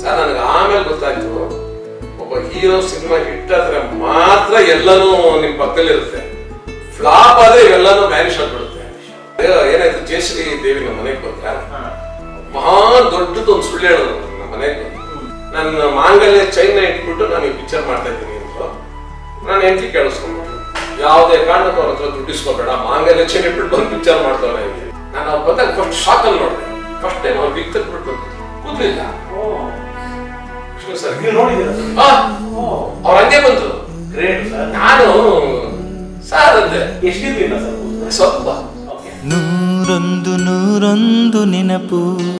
sir ನನಗೆ ಆಮೇಲೆ ಗೊತ್ತಾಯ್ತು ಒಬ್ಬ ಹೀರೋ ಸಿನಿಮಾ ಹಿಟ್ ಆದ್ರೆ ಮಾತ್ರ ಎಲ್ಲನೂ ನಿಮ್ ಪಕ್ಕದಲ್ಲಿ ಇರುತ್ತೆ ಫ್ಲಾಪ್ ಆದ್ರೆ ಇವೆಲ್ಲನೂ ವ್ಯಾನಿಷ್ ಆಗ್ಬಿಡುತ್ತೆ ಅಯ್ಯೋ, ಏನಾಯ್ತು ಜಯಶ್ರೀ ದೇವಿ ನಮ್ಮ ಮನೆಗೆ ಬಂದ್ರ ಮಹಾ ದೊಡ್ಡದು ಒಂದು ಸುಳ್ಳು ಹೇಳೋದು ನಮ್ಮ ಮನೆಗೆ ಬಂದು ನನ್ನ ಮಾಂಗಲ್ಯ ಚೈನ ಇಟ್ಬಿಟ್ಟು ನಾನು ಈ ಪಿಕ್ಚರ್ ಮಾಡ್ತಾ ಇದ್ದೀನಿ ಅಂತ ನಾನು ಹೆಂಡತಿ ಕೇಳಿಸ್ಕೊಂಡ್ಬಿಟ್ಟು ಯಾವುದೇ ಕಾರಣಕ್ಕೂ ಅವ್ರ ಹತ್ರ ದುಡ್ಡು ಇಸ್ಕೊಬೇಡ ಮಾಂಗಲ್ಯ ಚೈನ್ ಇಟ್ಬಿಟ್ಟು ಬಂದು ಪಿಕ್ಚರ್ ಮಾಡ್ತಾವ್ರೆ ಅಂತ ನಾನು ಅವ್ರು ಬಂದಾಗ ಫಸ್ಟ್ ಶಾಕಲ್ಲಿ ನೋಡಿದೆ ಫಸ್ಟ್ ಟೈಮ್ ಅವ್ರು ಬಿಗ್ ತೆಗ್ಬಿಟ್ಟು ಕೂದ್ಲಿಲ್ಲ ವಿಷ್ಣು ಸರ್ ನೀವು ನೋಡಿದ್ದೀರಾ ಸರ್ ಆ, ಅವ್ರು ಹಂಗೆ ಬಂತು ಗ್ರೇಟ್ ಸರ್ ನಾನು ಸರ್ ಅಂದೆ ಎಷ್ಟಿದ್ದಿಲ್ಲ ಸರ್ ಸ್ವಲ್ಪ ಓಕೆ ನೂರೊಂದು ನೂರೊಂದು ನೆನಪು